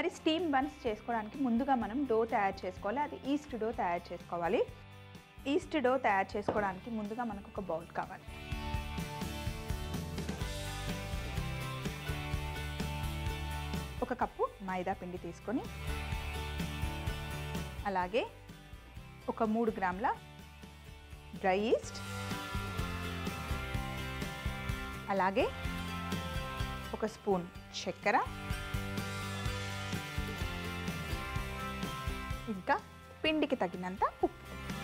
మరి steam buns చేసుకోవడానికి ముందుగా మనం డో తయారు చేసుకోవాలి అది ఈస్ట్ డో తయారు చేసుకోవాలి ఈస్ట్ డో తయారు చేసుకోవడానికి ముందుగా మనకు ఒక బౌల్ కావాలి ఒక కప్పు మైదా పిండి తీసుకొని అలాగే ఒక మూడు గ్రాముల డ్రై ఈస్ట్ అలాగే ఒక స్పూన్ చక్కెర ఇంకా పిండికి తగినంత ఉప్పు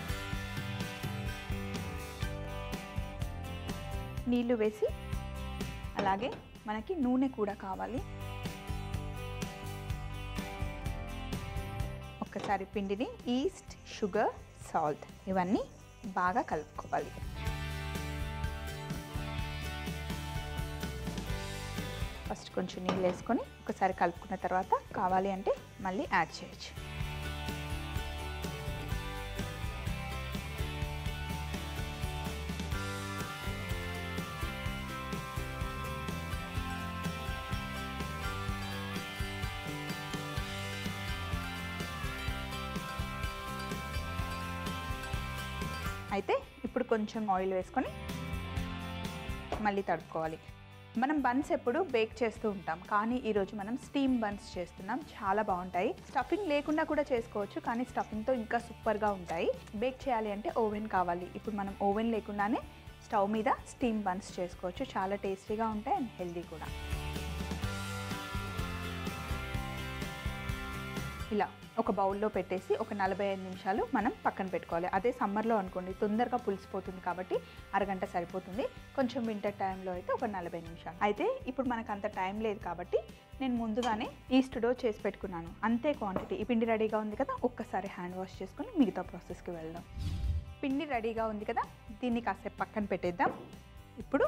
నీళ్లు వేసి అలాగే మనకి నూనె కూడా కావాలి ఒక్కసారి పిండిని ఈస్ట్ షుగర్ సాల్ట్ ఇవన్నీ బాగా కలుపుకోవాలి ఫస్ట్ కొంచెం నీళ్ళు వేసుకొని ఒకసారి కలుపుకున్న తర్వాత కావాలి అంటే మళ్ళీ యాడ్ చేయొచ్చు అయితే ఇప్పుడు కొంచెం ఆయిల్ వేసుకొని మళ్ళీ తడుపుకోవాలి మనం బన్స్ ఎప్పుడు బేక్ చేస్తూ ఉంటాం కానీ ఈరోజు మనం స్టీమ్ బన్స్ చేస్తున్నాం చాలా బాగుంటాయి స్టఫింగ్ లేకుండా కూడా చేసుకోవచ్చు కానీ స్టఫింగ్తో ఇంకా సూపర్గా ఉంటాయి బేక్ చేయాలి అంటే ఓవెన్ కావాలి ఇప్పుడు మనం ఓవెన్ లేకుండానే స్టవ్ మీద స్టీమ్ బన్స్ చేసుకోవచ్చు చాలా టేస్టీగా ఉంటాయి అండ్ హెల్దీ కూడా ఇలా ఒక బౌల్లో పెట్టేసి ఒక నలభై ఐదు నిమిషాలు మనం పక్కన పెట్టుకోవాలి అదే సమ్మర్లో అనుకోండి తొందరగా పులిసిపోతుంది కాబట్టి అరగంట సరిపోతుంది కొంచెం వింటర్ టైంలో అయితే ఒక నలభై నిమిషాలు అయితే ఇప్పుడు మనకు అంత టైం లేదు కాబట్టి నేను ముందుగానే ఈస్ట్ డో చేసి పెట్టుకున్నాను అంతే క్వాంటిటీ ఈ పిండి రెడీగా ఉంది కదా ఒక్కసారి హ్యాండ్ వాష్ చేసుకొని మిగతా ప్రాసెస్కి వెళ్దాం పిండి రెడీగా ఉంది కదా దీన్ని కాసేపు పక్కన పెట్టేద్దాం ఇప్పుడు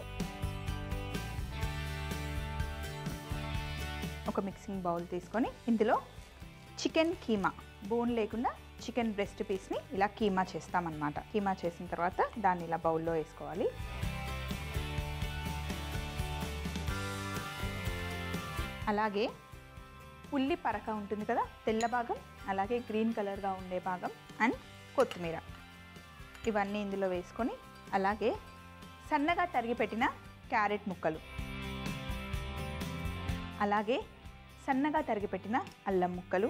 ఒక మిక్సింగ్ బౌల్ తీసుకొని ఇందులో చికెన్ కీమా బోన్ లేకుండా చికెన్ బ్రెస్ట్ పీస్ని ఇలా కీమా చేస్తామన్నమాట కీమా చేసిన తర్వాత దాన్ని ఇలా బౌల్లో వేసుకోవాలి అలాగే ఉల్లి పరక ఉంటుంది కదా తెల్ల భాగం అలాగే గ్రీన్ కలర్గా ఉండే భాగం అండ్ కొత్తిమీర ఇవన్నీ ఇందులో వేసుకొని అలాగే సన్నగా తరిగి పెట్టిన క్యారెట్ ముక్కలు అలాగే సన్నగా తరిగి పెట్టిన అల్లం ముక్కలు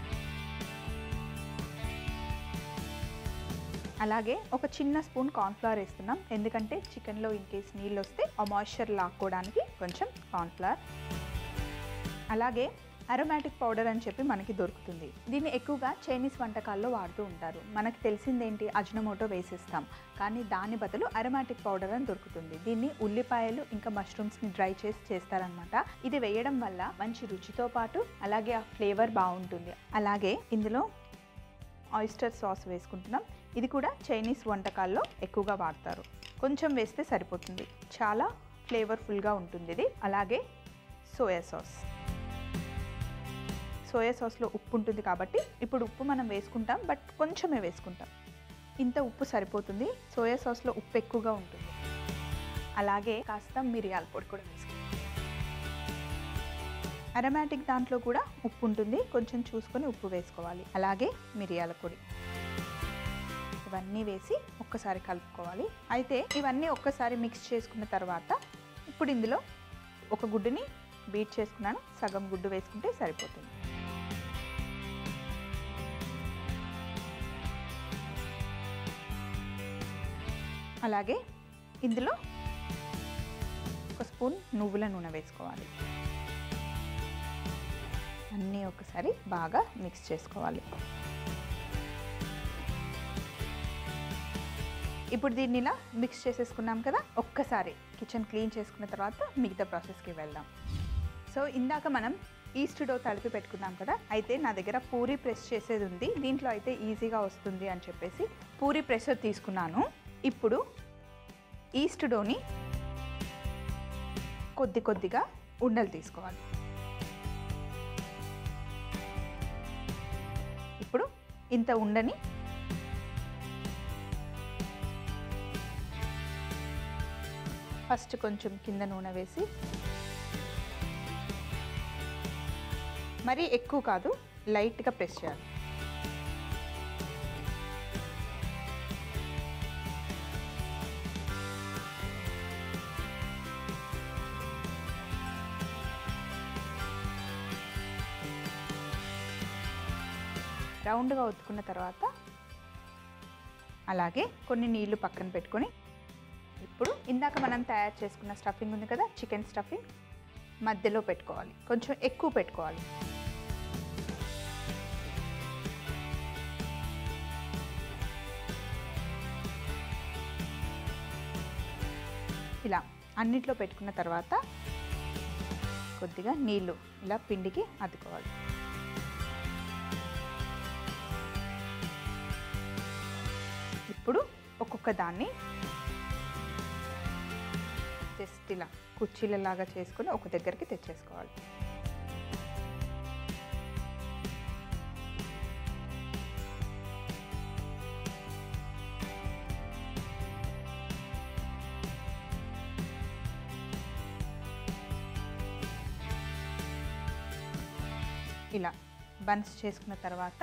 అలాగే ఒక చిన్న స్పూన్ కార్న్ఫ్లవర్ వేస్తున్నాం ఎందుకంటే చికెన్లో ఇన్ కేస్ నీళ్ళు వస్తే ఆ మాయిశ్చర్ లాక్కోవడానికి కొంచెం కార్న్ఫ్లవర్ అలాగే అరోమాటిక్ పౌడర్ అని చెప్పి మనకి దొరుకుతుంది దీన్ని ఎక్కువగా చైనీస్ వంటకాల్లో వాడుతూ ఉంటారు మనకి తెలిసిందేంటి అజ్నమోటో వేసేస్తాం కానీ దాని బదులు అరోమాటిక్ పౌడర్ అని దొరుకుతుంది దీన్ని ఉల్లిపాయలు ఇంకా మష్రూమ్స్ని డ్రై చేసి చేస్తారనమాట ఇది వేయడం వల్ల మంచి రుచితో పాటు అలాగే ఆ ఫ్లేవర్ బాగుంటుంది అలాగే ఇందులో ఆయిస్టర్ సాస్ వేసుకుంటున్నాం ఇది కూడా చైనీస్ వంటకాల్లో ఎక్కువగా వాడతారు కొంచెం వేస్తే సరిపోతుంది చాలా ఫ్లేవర్ఫుల్గా ఉంటుంది ఇది అలాగే సోయా సాస్ సోయా సాస్లో ఉప్పు ఉంటుంది కాబట్టి ఇప్పుడు ఉప్పు మనం వేసుకుంటాం బట్ కొంచెమే వేసుకుంటాం ఇంత ఉప్పు సరిపోతుంది సోయా సాస్లో ఉప్పు ఎక్కువగా ఉంటుంది అలాగే కాస్త మిరియాల పొడి కూడా వేసుకుంటాం అరోమాటిక్ దాంట్లో కూడా ఉప్పు ఉంటుంది కొంచెం చూసుకొని ఉప్పు వేసుకోవాలి అలాగే మిరియాల పొడి ఇవన్నీ వేసి ఒక్కసారి కలుపుకోవాలి అయితే ఇవన్నీ ఒక్కసారి మిక్స్ చేసుకున్న తర్వాత ఇప్పుడు ఇందులో ఒక గుడ్డుని బీట్ చేసుకున్నాను సగం గుడ్డు వేసుకుంటే సరిపోతుంది అలాగే ఇందులో ఒక స్పూన్ నువ్వుల నూనె వేసుకోవాలి అన్నీ ఒకసారి బాగా మిక్స్ చేసుకోవాలి ఇప్పుడు దీన్ని ఇలా మిక్స్ చేసేసుకున్నాం కదా ఒక్కసారి కిచెన్ క్లీన్ చేసుకున్న తర్వాత మిగతా ప్రాసెస్కి వెళ్దాం సో ఇందాక మనం ఈస్ట్ డో తడిపి పెట్టుకున్నాం కదా అయితే నా దగ్గర పూరి ప్రెస్ చేసేది ఉంది దీంట్లో అయితే ఈజీగా వస్తుంది అని చెప్పేసి పూరి ప్రెషర్ తీసుకున్నాను ఇప్పుడు ఈస్ట్ డోని కొద్ది కొద్దిగా ఉండలు తీసుకోవాలి ఇప్పుడు ఇంత ఉండని ఫస్ట్ కొంచెం కింద నూనె వేసి మరీ ఎక్కువ కాదు లైట్గా ప్రెస్ చేయాలి రౌండ్గా ఒత్తుకున్న తర్వాత అలాగే కొన్ని నీళ్లు పక్కన పెట్టుకొని ఇప్పుడు ఇందాక మనం తయారు చేసుకున్న స్టఫింగ్ ఉంది కదా చికెన్ స్టఫింగ్ మధ్యలో పెట్టుకోవాలి కొంచెం ఎక్కువ పెట్టుకోవాలి ఇలా అన్నిట్లో పెట్టుకున్న తర్వాత కొద్దిగా నీళ్ళు ఇలా పిండికి అద్దుకోవాలి ఇప్పుడు ఒక్కొక్క దాన్ని జస్ట్ ఇలా కుర్చీలలాగా చేసుకొని ఒక దగ్గరికి తెచ్చేసుకోవాలి ఇలా బన్స్ చేసుకున్న తర్వాత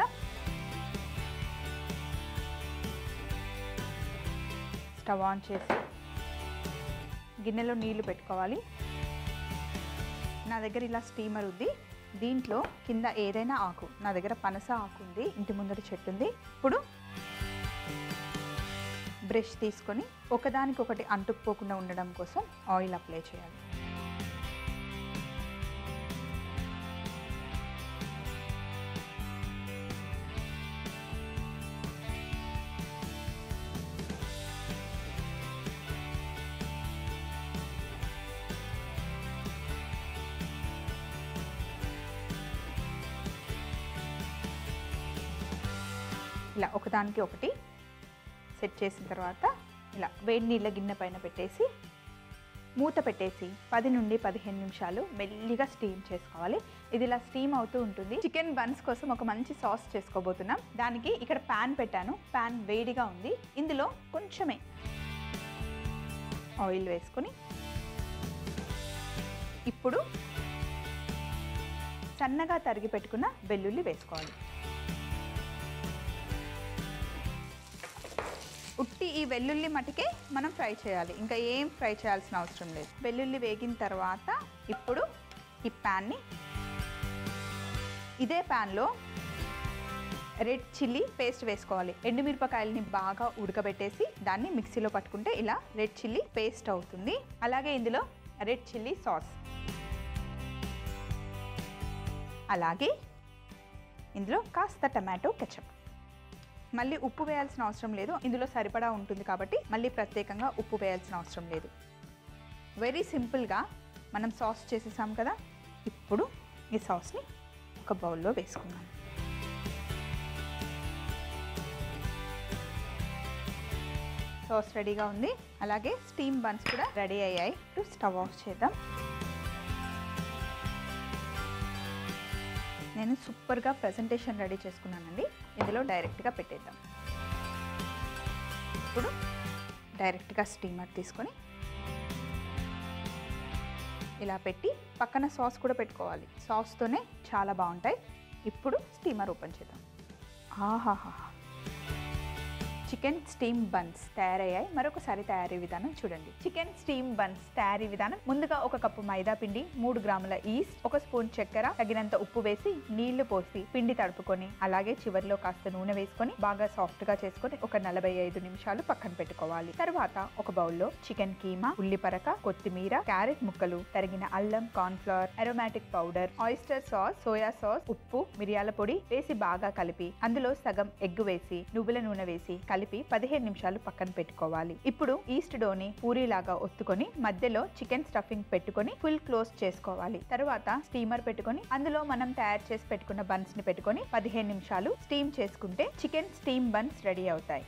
స్టవ్ ఆన్ చేసి గిన్నెలో నీళ్లు పెట్టుకోవాలి నా దగ్గర ఇలా స్టీమర్ ఉంది దీంట్లో కింద ఏదైనా ఆకు నా దగ్గర పనస ఆకు ఉంది ఇంటి ముందర చెట్టు ఉంది ఇప్పుడు బ్రష్ తీసుకొని ఒకదానికొకటి అంటుకుపోకుండా ఉండడం కోసం ఆయిల్ అప్లై చేయాలి ఇలా ఒకదానికి ఒకటి సెట్ చేసిన తర్వాత ఇలా వేడి నీళ్ళ గిన్నె పైన పెట్టేసి మూత పెట్టేసి పది నుండి పదిహేను నిమిషాలు మెల్లిగా స్టీమ్ చేసుకోవాలి ఇది ఇలా స్టీమ్ అవుతూ ఉంటుంది చికెన్ బన్స్ కోసం ఒక మంచి సాస్ చేసుకోబోతున్నాం దానికి ఇక్కడ ప్యాన్ పెట్టాను ప్యాన్ వేడిగా ఉంది ఇందులో కొంచెమే ఆయిల్ వేసుకొని ఇప్పుడు సన్నగా తరిగి పెట్టుకున్న వెల్లుల్లి వేసుకోవాలి ఉట్టి ఈ వెల్లుల్లి మటుకే మనం ఫ్రై చేయాలి ఇంకా ఏం ఫ్రై చేయాల్సిన అవసరం లేదు వెల్లుల్లి వేగిన తర్వాత ఇప్పుడు ఈ ప్యాన్ని ఇదే ప్యాన్లో రెడ్ చిల్లీ పేస్ట్ వేసుకోవాలి ఎండుమిరపకాయలని బాగా ఉడకబెట్టేసి దాన్ని మిక్సీలో పట్టుకుంటే ఇలా రెడ్ చిల్లీ పేస్ట్ అవుతుంది అలాగే ఇందులో రెడ్ చిల్లీ సాస్ అలాగే ఇందులో కాస్త టమాటో కెచప్ మళ్ళీ ఉప్పు వేయాల్సిన అవసరం లేదు ఇందులో సరిపడా ఉంటుంది కాబట్టి మళ్ళీ ప్రత్యేకంగా ఉప్పు వేయాల్సిన అవసరం లేదు వెరీ సింపుల్గా మనం సాస్ చేసేసాం కదా ఇప్పుడు ఈ సాస్ని ఒక బౌల్లో వేసుకుందాం సాస్ రెడీగా ఉంది అలాగే స్టీమ్ బన్స్ కూడా రెడీ అయ్యాయి ఇప్పుడు స్టవ్ ఆఫ్ చేద్దాం నేను సూపర్గా ప్రజెంటేషన్ రెడీ చేసుకున్నానండి ఇందులో డైరెక్ట్గా పెట్టేద్దాం ఇప్పుడు డైరెక్ట్గా స్టీమర్ తీసుకొని ఇలా పెట్టి పక్కన సాస్ కూడా పెట్టుకోవాలి సాస్తోనే చాలా బాగుంటాయి ఇప్పుడు స్టీమర్ ఓపెన్ చేద్దాం ఆహాహా చికెన్ స్టీమ్ బన్స్ తయారయ్యాయి మరొకసారి తయారీ విధానం చూడండి చికెన్ స్టీమ్ బన్స్ తయారీ విధానం ముందుగా ఒక కప్పు మైదా పిండి మూడు గ్రాముల ఈస్ట్ ఒక స్పూన్ చక్కెర తగినంత ఉప్పు వేసి నీళ్లు పోసి పిండి తడుపుకొని అలాగే చివరిలో కాస్త నూనె వేసుకొని బాగా సాఫ్ట్ గా చేసుకొని ఒక నలభై ఐదు నిమిషాలు పక్కన పెట్టుకోవాలి తర్వాత ఒక బౌల్లో చికెన్ కీమా ఉల్లిపరక కొత్తిమీర క్యారెట్ ముక్కలు తరిగిన అల్లం corn flour aromatic powder oyster sauce soya sauce ఉప్పు మిరియాల పొడి వేసి బాగా కలిపి అందులో సగం ఎగ్గు వేసి నువ్వుల నూనె వేసి కలిపి పదిహేను నిమిషాలు పక్కన పెట్టుకోవాలి ఇప్పుడు ఈస్ట్ డోని పూరీలాగా ఒత్తుకొని మధ్యలో చికెన్ స్టఫింగ్ పెట్టుకొని ఫుల్ క్లోజ్ చేసుకోవాలి తర్వాత స్టీమర్ పెట్టుకొని అందులో మనం తయారు చేసి పెట్టుకున్న బన్స్ ని పెట్టుకొని పదిహేను నిమిషాలు స్టీమ్ చేసుకుంటే చికెన్ స్టీమ్ బన్స్ రెడీ అవుతాయి